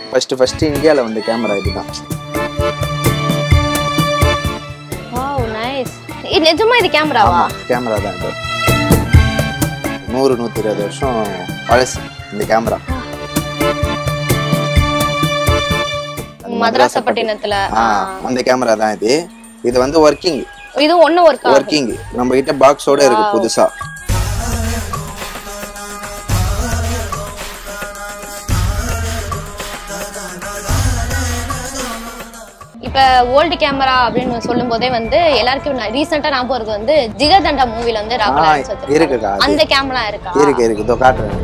First first இந்தியாவில் வந்த camera இதுதான் வாவ் நைஸ் இது நிஜமா இது கேமராவா கேமரா தான் இது நூறு நூற்றி இருபது வருஷம் பழசு இந்த கேமரா மதராசப்பட்டினத்துல ஆ அந்த கேமரா தான் இது இது வந்து ஒர்க்கிங் இது ஒண்ணு ஒர்க் ஒர்க்கிங் நம்ம கிட்ட பாக்ஸோட இருக்கு புதுசா இப்ப ஓல்டு கேமரா அப்படின்னு சொல்லும் போதே வந்து எல்லாருக்கும் ரீசெண்டா ஞாபகம் வருது வந்து ஜிகதண்டா மூவில வந்து ராகுல் ஆ, லாரன்ஸ் வச்சிருக்காரு. இருக்குக்கா, அது. அந்த கேமரா இருக்கா இருக்கு இருக்கு இதோ காட்டுறேன்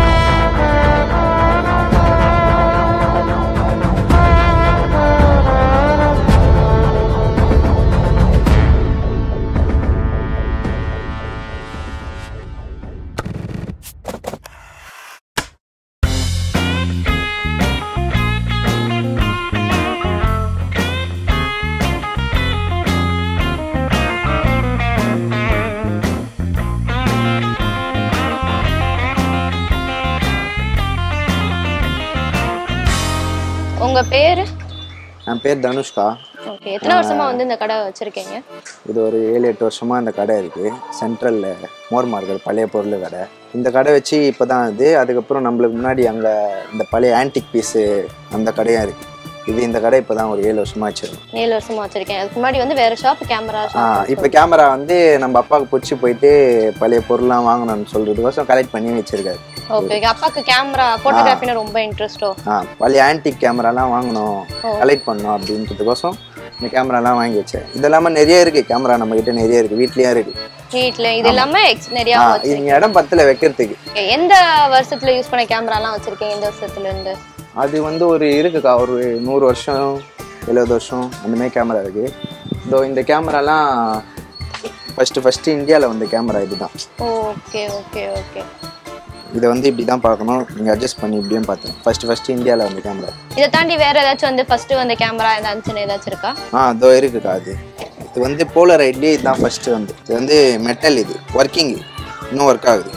உங்க பேரு என் பேர் தனுஷ்கா ஓகே எத்தனை வருஷமா வந்து இந்த கடை வச்சிருக்கீங்க இது ஒரு ஏழு எட்டு வருஷமா இந்த கடை இருக்கு சென்ட்ரல்ல மோர் மார்க்கெட் பழைய பொருள் கடை இந்த கடை வச்சு இப்பதான் இது அதுக்கப்புறம் நம்மளுக்கு முன்னாடி அங்க இந்த பழைய ஆன்டிக் பீஸு அந்த கடையும் இருக்கு இது இந்த கடை இப்பதான் ஒரு ஏழு வருஷமா வச்சிருக்கோம் ஏழு வருஷமா வச்சிருக்கேன் அதுக்கு முன்னாடி வந்து வேற ஷாப் கேமரா ஆ இப்போ கேமரா வந்து நம்ம அப்பாவுக்கு பிடிச்சி போயிட்டு பழைய பொருள்லாம் வாங்கணும்னு சொல்றதுக்கோசம் கலெக்ட் பண்ணி வச்சிருக்காரு ஓகே அப்பாக்கு கேமரா போட்டோகிராஃபினா ரொம்ப இன்ட்ரெஸ்டோ ஆ பழைய ஆன்டிக் கேமராலாம் வாங்கணும் கலெக்ட் பண்ணணும் அப்படின்றதுக்கோசம் இந்த கேமராலாம் வாங்கி வச்சேன் இது இல்லாமல் நிறைய இருக்கு கேமரா நம்ம கிட்ட நிறைய இருக்கு வீட்லயும் இருக்கு வீட்ல இது எல்லாமே எக்ஸ் நிறைய ஆ வச்சிருக்கீங்க இங்க இடம் பத்துல வைக்கிறதுக்கு எந்த வருஷத்துல யூஸ் பண்ண கேமராலாம் வச்சிருக்கீங்க இந்த வருஷத்துல இருந்து அது வந்து ஒரு இருக்குக்கா ஒரு நூறு வருஷம் எழுபது வருஷம் அந்த மாதிரி கேமரா இருக்கு இதோ இந்த கேமராலாம் ஃபர்ஸ்ட் ஃபர்ஸ்ட் இந்தியாவில் வந்த கேமரா இதுதான் ஓகே ஓகே ஓகே இதை வந்து இப்படி தான் பார்க்கணும் நீங்கள் அட்ஜஸ்ட் பண்ணி இப்படியும் பார்த்தேன் ஃபர்ஸ்ட் ஃபர்ஸ்ட் இந்தியாவில் வந்த கேமரா இதை தாண்டி வேற ஏதாச்சும் வந்து ஃபர்ஸ்ட் வந்த கேமரா ஏதாச்சும் ஏதாச்சும் இருக்கா ஆ இதோ இருக்குக்கா அது இது வந்து போலரைட்லேயே இதுதான் ஃபர்ஸ்ட் வந்து இது வந்து மெட்டல் இது ஒர்க்கிங் இன்னும் ஒர்க் ஆகுது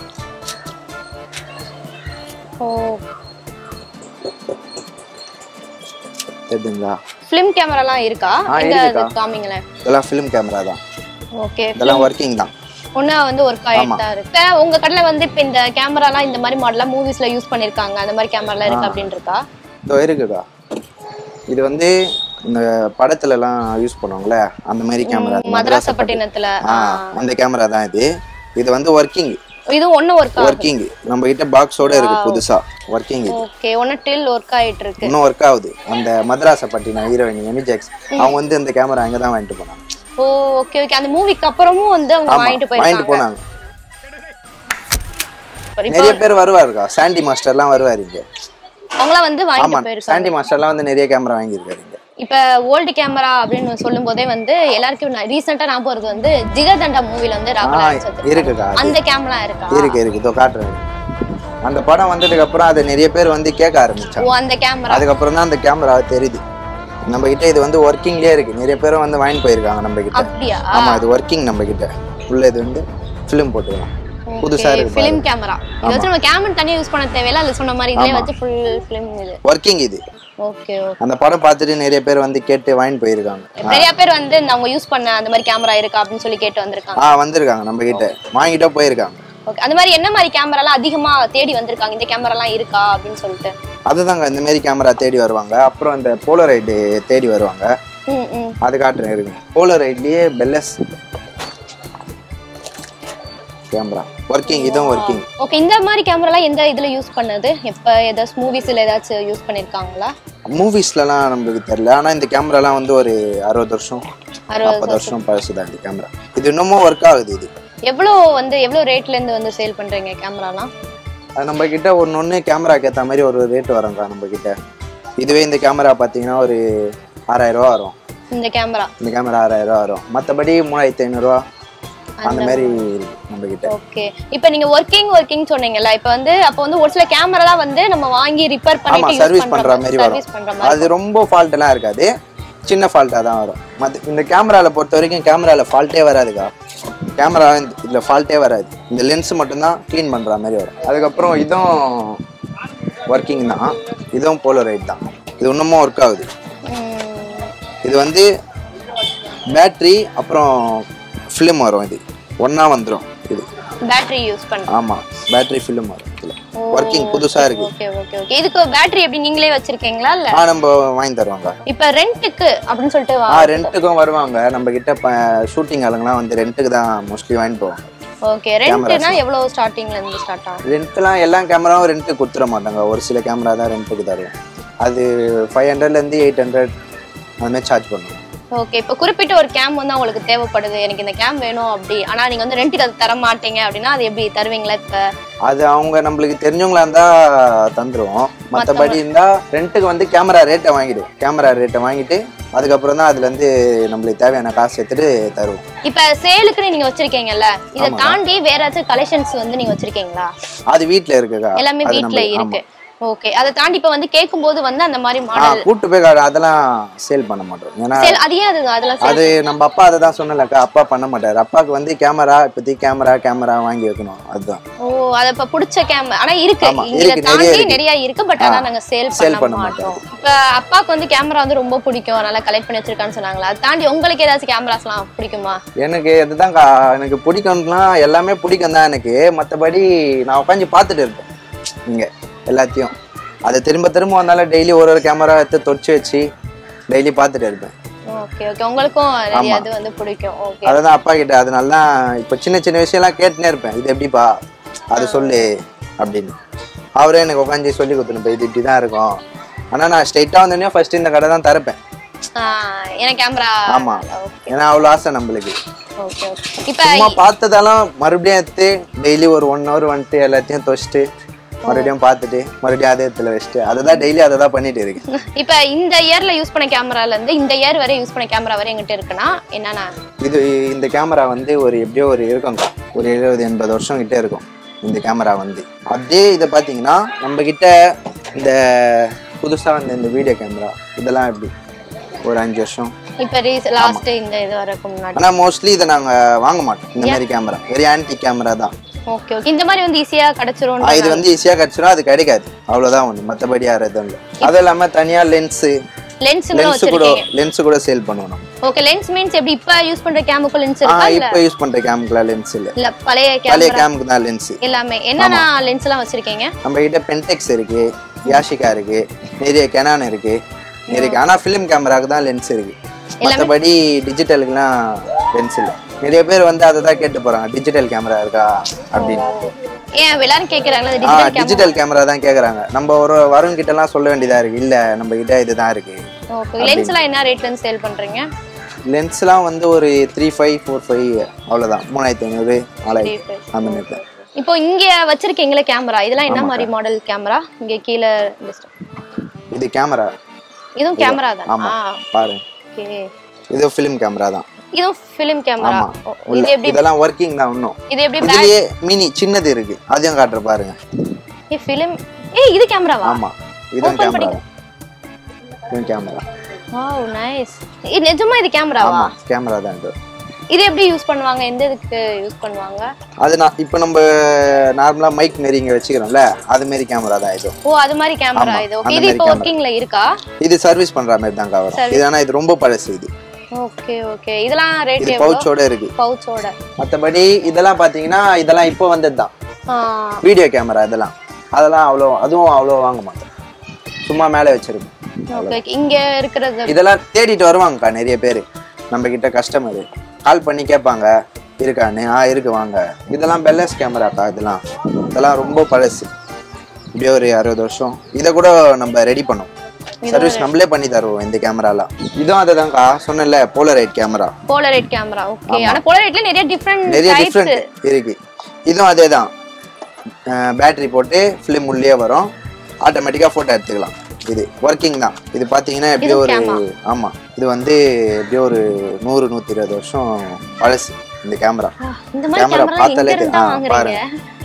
ஓ தெரியுதுங்களா ஃபிலிம் கேமராலாம் இருக்கா ஆ, எங்க அது இருக்குக்கா. காமிங்களேன் இதெல்லாம் ஃபிலிம் கேமரா தான் ஓகே இதெல்லாம் ஒர்க்கிங் தான் ஒன்னா வந்து ஒர்க் ஆயிட்டு தான் இருக்கு இப்ப உங்க கடையில வந்து இப்ப இந்த கேமராலாம் இந்த மாதிரி மாடலா மூவிஸ்ல யூஸ் பண்ணிருக்காங்க அந்த மாதிரி கேமராலாம் இருக்கு அப்படின்னு இருக்கா இதோ இருக்குக்கா இது வந்து இந்த படத்துல எல்லாம் யூஸ் பண்ணுவாங்கல்ல அந்த மாதிரி கேமரா மதராசப்பட்டினத்துல ஆ அந்த கேமரா தான் இது இது வந்து ஒர்க்கிங் இது ஒண்ணு ஒர்க் ஒர்க்கிங் நம்ம கிட்ட பாக்ஸோட இருக்கு புதுசா ஒர்க்கிங் இது ஓகே ஒன்னு டில் ஒர்க் ஆயிட்டு இருக்கு இன்னும் ஒர்க் ஆகுது அந்த மதராசப்பட்டினம் ஹீரோயின் எமி ஜாக்ஸ் அவங்க வந்து இந்த கேமரா அங்கே தான் வாங்கிட்டு போனாங்க ஓ ஓகே ஓகே அந்த மூவிக்கு அப்புறமும் வந்து அவங்க ஆமா வாங்கிட்டு வாங்கிட்டு போயிருக்காங்க போனாங்க இப்ப நிறைய பேர் வருவாருக்கா சாண்டி மாஸ்டர்லாம் வருவாரு இங்க அவங்களாம் வந்து ஆமா வாங்கிட்டு போயிருக்காங்க சாண்டி மாஸ்டர்லாம் வந்து நிறைய கேமரா வாங்கியிருக்காரு இங்க இப்ப ஓல்டு கேமரா அப்படின்னு சொல்லும் போதே வந்து எல்லாருக்கும் ரீசெண்டா ஞாபகம் வருது வந்து ஜிகதண்டா மூவில வந்து ராகுல் ஆ லாரன்ஸ் வச்சிருக்காரு. இருக்குக்கா அது அந்த கேமரா இருக்கா இருக்கு இருக்கு இதோ காட்டுறேன் அந்த படம் வந்ததுக்கு அப்புறம் அதை நிறைய பேர் வந்து கேட்க ஆரம்பிச்சாங்க ஓ அந்த கேமரா அதுக்கப்புறம் தான் அந்த கேமரா தெரியுது நம்ம கிட்ட இது வந்து ஒர்க்கிங்லயே இருக்கு நிறைய பேரும் வந்து வாங்கிட்டு போயிருக்காங்க நம்ம கிட்ட அப்படியா ஆமா இது ஒர்க்கிங் நம்ம கிட்ட உள்ள இது வந்து ஃபிலிம் போட்டுக்கலாம் புதுசா இருக்கு ஃபிலிம் கேமரா இதை வச்சு நம்ம கேமரா தனியா யூஸ் பண்ண தேவையில்ல அது சொன்ன மாதிரி இதுலயே வச்சு ஃபுல் ஃபிலிம் இது ஒர்க்கிங் இது ஓகே ஓகே அந்த படம் பார்த்துட்டு நிறைய பேர் வந்து கேட்டு வாங்கிட்டு போயிருக்காங்க நிறைய பேர் வந்து இந்த அவங்க யூஸ் பண்ண அந்த மாதிரி கேமரா இருக்கா அப்படின்னு சொல்லி கேட்டு வந்திருக்காங்க ஆ வந்திருக்காங்க நம்ம கிட்ட வாங்கிட்டோ போயிருக்காங்க ஓகே அந்த மாதிரி என்ன மாதிரி கேமராலாம் அதிகமா தேடி வந்திருக்காங்க இந்த கேமராலாம் இருக்கா அப்படின்னு சொல்லிட்டு அதுதாங்க இந்த மாதிரி கேமரா தேடி வருவாங்க அப்புறம் இந்த போலரைடு தேடி வருவாங்க ம் ம் அது காட்டுறேன் இருக்கு போலரைட்லயே பெல்லஸ் கேமரா ஒர்க்கிங் இதுவும் ஒர்க்கிங் ஓகே இந்த மாதிரி கேமராலாம் எந்த இதுல யூஸ் பண்ணது எப்ப ஏதாச்சும் மூவிஸ்ல ஏதாச்சும் யூஸ் பண்ணிருக்காங்களா மூவிஸ்லலாம் நம்மளுக்கு தெரியல ஆனா இந்த கேமராலாம் வந்து ஒரு அறுபது வருஷம் அறுபது நாற்பது வருஷம் பழசுதான் இந்த கேமரா இது இன்னமும் ஒர்க் ஆகுது இது எவ்வளோ வந்து எவ்வளோ ரேட்ல இருந்து வந்து சேல் பண்றீங்க கேமராலாம் அது நம்ம கிட்ட ஒன்று ஒன்று கேமராக்கு ஏற்ற மாதிரி ஒரு ரேட் வரும்க்கா நம்ம கிட்ட இதுவே இந்த கேமரா பார்த்தீங்கன்னா ஒரு ஆறாயிரம் ரூபா வரும் இந்த கேமரா இந்த கேமரா ஆறாயிரம் ரூபா வரும் மற்றபடி மூணாயிரத்தி ஐநூறுரூவா அந்த மாதிரி இருக்கு நம்ம கிட்ட ஓகே இப்போ நீங்க ஒர்க்கிங் ஒர்க்கிங் சொன்னீங்கல்ல இப்போ வந்து அப்போ வந்து ஒரு சில கேமராலாம் வந்து நம்ம வாங்கி ரிப்பேர் ஆமா பண்ணிட்டு சர்வீஸ் பண்ற மாதிரி வரும் சர்வீஸ் பண்ற மாதிரி அது ரொம்ப ஃபால்ட் எல்லாம் இருக்காது சின்ன ஃபால்ட்டாக தான் வரும் மத்த இந்த கேமரால பொறுத்த வரைக்கும் கேமரால ஃபால்ட்டே வராதுக்கா கேமரா இதுல ஃபால்ட்டே வராது இந்த லென்ஸ் மட்டும்தான் க்ளீன் பண்ற மாதிரி வரும் அதுக்கப்புறம் இதுவும் ஒர்க்கிங் தான் இதுவும் போலரைட் தான் இது இன்னமும் ஒர்க் ஆகுது ம், இது வந்து பேட்ரி அப்புறம் ஃபிலிம் வரும் இது ஒன்றா வந்துடும் இது பேட்டரி யூஸ் பண்ண ஆமாம் பேட்ரி ஃபிலிம் வரும் இதில் ஒர்க்கிங் புதுசாக இருக்கு ஓகே ஓகே ஓகே இதுக்கு பேட்டரி எப்படி நீங்களே வச்சிருக்கீங்களா இல்ல ஆ நம்ம வாங்கி தருவாங்க இப்ப ரெண்ட்டுக்கு அப்படின்னு சொல்லிட்டு ஆ வா ரெண்ட்டுக்கும் வருவாங்க நம்ம கிட்ட ஷூட்டிங் ஆளுங்கலாம் வந்து ரெண்ட்டுக்கு தான் மோஸ்ட்லி வாங்கிட்டு போவாங்க ஓகே ரெண்ட்னா எவ்வளவு ஸ்டார்டிங்ல இருந்து ஸ்டார்ட் ஆகும் ரெண்ட்லாம் எல்லா கேமராவும் ரெண்ட்டுக்கு கொடுத்துட மாட்டாங்க ஒரு சில கேமரா தான் ரெண்ட்டுக்கு தருவோம் அது ஃபைவ் ஹண்ட்ரட்லேருந்து எயிட் ஹண்ட்ரட் அதுமாதிரி சார்ஜ் பண்ணுவோம் ஓகே இப்போ குறிப்பிட்ட ஒரு கேம் வந்து உங்களுக்கு தேவைப்படுது எனக்கு இந்த கேம் வேணும் அப்படி ஆனா நீங்க வந்து ரெண்ட்டுக்கு அது தர மாட்டீங்க அப்படின்னா அது எப்படி தருவீங்களா இப்ப அது அவங்க நம்மளுக்கு தெரிஞ்சவங்களா இருந்தா தந்துருவோம் மற்றபடி இருந்தா ரெண்ட்டுக்கு வந்து கேமரா ரேட்டை வாங்கிடுவோம் கேமரா ரேட்டை வாங்கிட்டு அதுக்கப்புறம் தான் அதுல இருந்து நம்மளுக்கு தேவையான காசு எடுத்துட்டு தருவோம் இப்ப சேலுக்குன்னு நீங்க வச்சிருக்கீங்கல்ல இதை தாண்டி வேற ஏதாச்சும் கலெக்ஷன்ஸ் வந்து நீங்க வச்சிருக்கீங்களா அது வீட்ல இருக்குக்கா எல்லாமே அது வீட்ல நம்மளுக்கு- இருக்கு ஓகே அதை தாண்டி இப்ப வந்து கேட்கும்போது வந்து அந்த மாதிரி ஆ மாடல் கூட்டு போய் கா- அதெல்லாம் சேல் பண்ண மாட்டோம் ஏன்னா சேல் அது ஏன் அது அதெல்லாம் sale? அது நம்ம அப்பா அதை தான் சொன்னலக்கா அப்பா பண்ண மாட்டாரு அப்பாவுக்கு வந்து கேமரா இப்போதைக்கு கேமரா கேமரா வாங்கி வைக்கணும் அதுதான் ஓ அத இப்ப புடிச்ச கேம் ஆனா இருக்கு ஆமா, இங்க இருக்கு, தாண்டி நிறைய இருக்கு. நிறைய இருக்கு பட் ஆனா நாங்க சேல் sale பண்ண பண்ண மாட்டோம் இப்ப அப்பாக்கு வந்து கேமரா வந்து ரொம்ப பிடிக்கும் நல்லா கலெக்ட் பண்ணி வச்சிருக்கான்னு சொன்னாங்களா அது தாண்டி உங்களுக்கு ஏதாச்சும் கேமராஸ் எல்லாம் பிடிக்குமா எனக்கு அதுதான் கா எனக்கு பிடிக்கும்லாம் எல்லாமே பிடிக்கும் தான் எனக்கு மற்றபடி நான் உட்காந்து பார்த்துட்டு இருப்பேன் இங்கே எல்லாத்தையும் அதை திரும்ப திரும்ப வந்தாலும் டெய்லி ஒரு ஒரு கேமரா எடுத்து தொச்சு வச்சு டெய்லி பார்த்துட்டு இருப்பேன் ஓகே ஓகே உங்களுக்கும் நிறைய இது வந்து பிடிக்கும் ஓகே அதை தான் அப்பா கிட்ட அதனால தான் இப்போ சின்ன சின்ன விஷயம்லாம் கேட்டுனே இருப்பேன் இது எப்படிப்பா அது சொல்லு அப்படின்னு அவரே எனக்கு உட்காந்து சொல்லி கொடுத்துருப்பேன் இது இப்படி தான் இருக்கும் ஆனால் நான் ஸ்ட்ரைட்டாக வந்தோடனே ஃபர்ஸ்ட் இந்த கடை தான் திறப்பேன் எனக்கு கேமரா ஆமா. ஏன்னா அவ்வளோ ஆசை நம்மளுக்கு ஓகே ஓகே இப்ப சும்மா பார்த்ததெல்லாம் மறுபடியும் எடுத்து டெய்லி ஒரு ஒன் ஹவர் வந்துட்டு எல்லாத்தையும் துவச்சிட்டு மறுபடியும் பார்த்துட்டு மறுபடியும் அதே இடத்துல வச்சுட்டு அதை தான் டெய்லி அதை தான் பண்ணிட்டு இருக்கேன் இப்ப இந்த இயர்ல யூஸ் பண்ண கேமரால இருந்து இந்த இயர் வரை யூஸ் பண்ண கேமரா வரை எங்கிட்ட இருக்குன்னா என்னன்னா இது இந்த கேமரா வந்து ஒரு எப்படியோ ஒரு இருக்கும்க்கா ஒரு எழுபது எண்பது வருஷம் கிட்ட இருக்கும் இந்த கேமரா வந்து அப்படியே இதை பார்த்தீங்கன்னா நம்ம கிட்ட இந்த புதுசாக வந்த இந்த வீடியோ கேமரா இதெல்லாம் எப்படி ஒரு அஞ்சு வருஷம் இப்ப ரீஸ் லாஸ்ட் இந்த இது வரைக்கும் முன்னாடி ஆனால் மோஸ்ட்லி இதை நாங்கள் வாங்க மாட்டோம் இந்த மாதிரி கேமரா வெரி ஆன்டி கேமரா தான் ஓகே ஓகே இந்த மாதிரி வந்து ஈஸியா கிடைச்சிரும் ஆ, இது வந்து ஈஸியாக கிடச்சிரும் அது கிடைக்காது அவ்வளோதான் ஒன்று மற்றபடி யாரும் எதுவும் இல்லை அதுவும் இல்லாமல் தனியாக லென்ஸு லென்ஸுங்களும் லென்ஸு கூட வச்சிருக்கீங்க லென்ஸு கூட சேல் பண்ணுவோம் நம்ம ஓகே லென்ஸ் மீன்ஸ் எப்படி இப்ப யூஸ் பண்ற கேமுக்கு லென்ஸ் ஆ இருக்கா இல்ல இப்போ யூஸ் பண்ணுற கேமுக்குலாம் லென்ஸ் இல்லை இல்ல பழைய பழைய கேமரா கேமுக்கு தான் லென்ஸு எல்லாமே என்னென்ன லென்ஸ் எல்லாம் வச்சிருக்கீங்க நம்ம கிட்ட பென்டெக்ஸ் இருக்கு யாஷிகா இருக்கு நிறைய கெனான் இருக்கு இருக்கு ஆனால் ஃபிலிம் கேமராக்கு தான் லென்ஸ் இருக்கு மற்றபடி டிஜிட்டலுக்குலாம் லென்ஸ் இல்லை நிறைய பேர் வந்து அதை தான் கேட்டு போறாங்க டிஜிட்டல் கேமரா இருக்கா அப்படின்னு ஏன் எல்லாரும் கேக்குறாங்களா ஆ டிஜிட்டல் கேமரா டிஜிட்டல் கேமரா தான் கேக்குறாங்க நம்ம ஒரு வருண் கிட்ட எல்லாம் சொல்ல வேண்டியதா இருக்கு இல்ல நம்ம கிட்ட இதுதான் இருக்கு ஓகே லென்ஸ் எல்லாம் என்ன ரேட்ல இருந்து சேல் பண்றீங்க லென்ஸ்லாம் வந்து ஒரு த்ரீ ஃபைவ் ஃபோர் ஃபைவ் அவ்வளோதான் மூணாயிரத்தி ஐநூறு நாலாயிரத்தி அந்த மாதிரி தான் இப்போ இங்க வச்சிருக்கீங்களே கேமரா இதெல்லாம் என்ன மாதிரி மாடல் கேமரா இங்க கீழே list. இது கேமரா இதுவும் கேமரா தான் ஆமா ஆ பாருங்க ஓகே இது ஃபிலிம் கேமரா தான் இதுவும் ஃபிலிம் கேமரா ஆமா இது உள்ள எப்படி இதெல்லாம் ஒர்க்கிங் தான் இன்னும் இது எப்படி பேக் இதுலயே மினி சின்னது இருக்கு அதையும் காட்டுற பாருங்க ஏ ஃபிலிம் ஏய் இது கேமராவா ஆமா இதுவும் Open கேமரா பண்ணுங்க. இதுவும் கேமரா வாவ் நைஸ் இது நிஜமா இது கேமராவா ஆமா கேமரா தான் இது இது எப்படி யூஸ் பண்ணுவாங்க எந்த இதுக்கு யூஸ் பண்ணுவாங்க அது நான் இப்போ நம்ம நார்மலா மைக் மாரி இங்க வச்சுக்கிறோம்ல அது மாரி கேமரா தான் இது ஓ அது மாதிரி கேமரா ஆமா, இது ஓகே அந்த இது மாதிரி இப்போ camera. ஒர்க்கிங்ல இருக்கா இது சர்வீஸ் பண்ற மாதிரி தான் வரும் இது ஆனா இது ரொம்ப பழசு இது ஓகே ஓகே இதெல்லாம் ரேட் இது எவ்வளோ பவுச்சோட இருக்கு பவுச்சோட மற்றபடி இதெல்லாம் பாத்தீங்கன்னா இதெல்லாம் இப்போ வந்தது தான் வீடியோ கேமரா இதெல்லாம் அதெல்லாம் அவ்வளோ அதுவும் அவ்வளோ வாங்க மாட்டேன் சும்மா மேலே வச்சிருக்கேன் ஓகே இங்க இருக்கிறது இதெல்லாம் தேடிட்டு வருவாங்கக்கா நிறைய பேர் நம்ம கிட்ட கஸ்டமரு கால் பண்ணி கேட்பாங்க இருக்கான்னு ஆ இருக்கு வாங்க இதெல்லாம் பெல்லஸ் கேமராக்கா இதெல்லாம் இதெல்லாம் ரொம்ப பழசு இப்படியே ஒரு அறுபது வருஷம் இதை கூட நம்ம ரெடி பண்ணோம் சர்வீஸ் நம்மளே பண்ணி தருவோம் இந்த கேமராலாம் இதுவும் அதுதான்க்கா சொன்னேன்ல Polaroid camera Polaroid camera okay ஆனா போலரைட்ல நிறைய டிஃபரெண்ட் நிறைய டைப்ஸ் டிஃப்ரெண்ட் இருக்கு இதுவும் அதே தான் பேட்டரி போட்டு ஃபிலிம் உள்ளே வரும் ஆட்டோமேட்டிக்காக ஃபோட்டோ எடுத்துக்கலாம் இது ஒர்க்கிங் தான் இது பார்த்தீங்கன்னா எப்படியோ ஒரு ஆமாம் இது வந்து எப்படியோ ஒரு நூறு நூற்றி இருபது வருஷம் பழசு இந்த கேமரா இந்த மாதிரி Camera கேமரா எங்க பார்த்தாலே இருந்தா ஆ, வாங்குறீங்க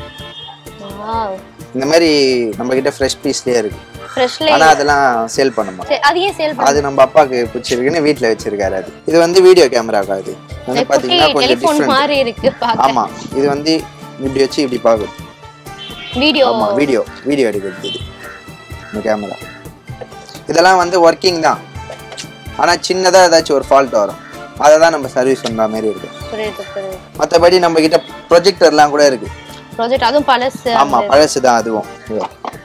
வாவ் இந்த மாதிரி நம்ம கிட்ட ஃப்ரெஷ் பீஸ்லேயே இருக்கு ஃப்ரெஷ்ல ஆனால் அதெல்லாம் சேல் பண்ண மாட்டோம் அது ஏன் சேல் அது நம்ம அப்பாவுக்கு பிடிச்சிருக்குன்னு வீட்டில் வச்சிருக்காரு அது இது வந்து வீடியோ கேமராக்கா இது இது வந்து பார்த்தீங்கன்னா கொஞ்சம் டெலிபோன் டிஃப்ரெண்ட் மாதிரி இருக்கு பாக்க ஆமாம் இது வந்து இப்படி வச்சு இப்படி பார்க்குது வீடியோ ஆமா வீடியோ வீடியோ எடுக்கிறது இது இந்த கேமரா இதெல்லாம் வந்து ஒர்க்கிங் தான் ஆனால் சின்னதாக ஏதாச்சும் ஒரு ஃபால்ட் வரும் அதை தான் நம்ம சர்வீஸ் பண்ணுற மாதிரி இருக்கு புரியுது புரியுது மற்றபடி நம்ம கிட்ட ப்ரொஜெக்டர்லாம் கூட இருக்கு ப்ராஜெக்ட் அதுவும் பழசு ஆமாம் பழசு தான் அதுவும் இது.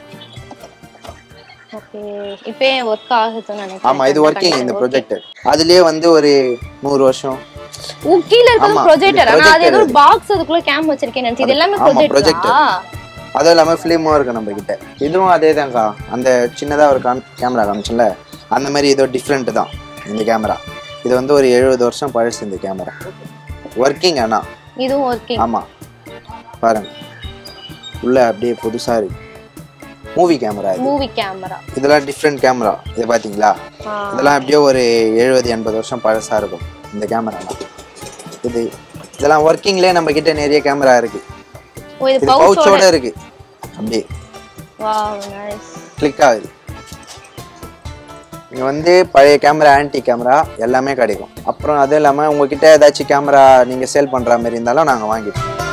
ஓகே இப்போ ஒர்க் ஆகுதுன்னு நினைக்கிறேன் ஆமா இது ஒர்க்கிங் இந்த ப்ரொஜெக்டர் அதுலயே வந்து ஒரு நூறு வருஷம் ஓ கீழ இருக்கிறது ஆமா, ப்ரொஜெக்டர் இது ஆனா அது ஏதோ projector ஒரு பாக்ஸ் அதுக்குள்ள கேம் வச்சிருக்கேன் நினைச்சு இது எல்லாமே ஆமா, projector. ப்ரொஜெக்டரா அதுவும் இல்லாமல் ஃபிலிமும் இருக்கு நம்ம கிட்ட இதுவும் அதே தான்க்கா அந்த சின்னதாக ஒரு காம் கேமரா காமிச்சல அந்த மாதிரி இதோ டிஃப்ரெண்ட் தான் இந்த கேமரா இது வந்து ஒரு எழுபது வருஷம் பழசு இந்த கேமரா ஒர்க்கிங் ஆனா இதுவும் ஒர்க்கிங் ஆமா பாருங்க உள்ள அப்படியே புதுசா இருக்கு மூவி கேமரா இது மூவி கேமரா இதெல்லாம் டிஃப்ரெண்ட் கேமரா இது பாத்தீங்களா இதெல்லாம் எப்படியோ ஒரு எழுபது எண்பது வருஷம் பழசா இருக்கும் இந்த கேமராலாம் இது இதெல்லாம் ஒர்க்கிங்லேயே நம்ம கிட்ட நிறைய கேமரா இருக்கு ஓ இது இது பவுச்சோட பவுச்சோட இருக்கு அப்படியே வாவ் நைஸ் கிளிக் ஆகுது இங்கே வந்து பழைய கேமரா ஆன்டி கேமரா எல்லாமே கிடைக்கும் அப்புறம் அதுவும் இல்லாமல் உங்ககிட்ட ஏதாச்சும் கேமரா நீங்கள் சேல் பண்ணுற மாதிரி இருந்தாலும் நாங்கள் வாங்கிப்போம்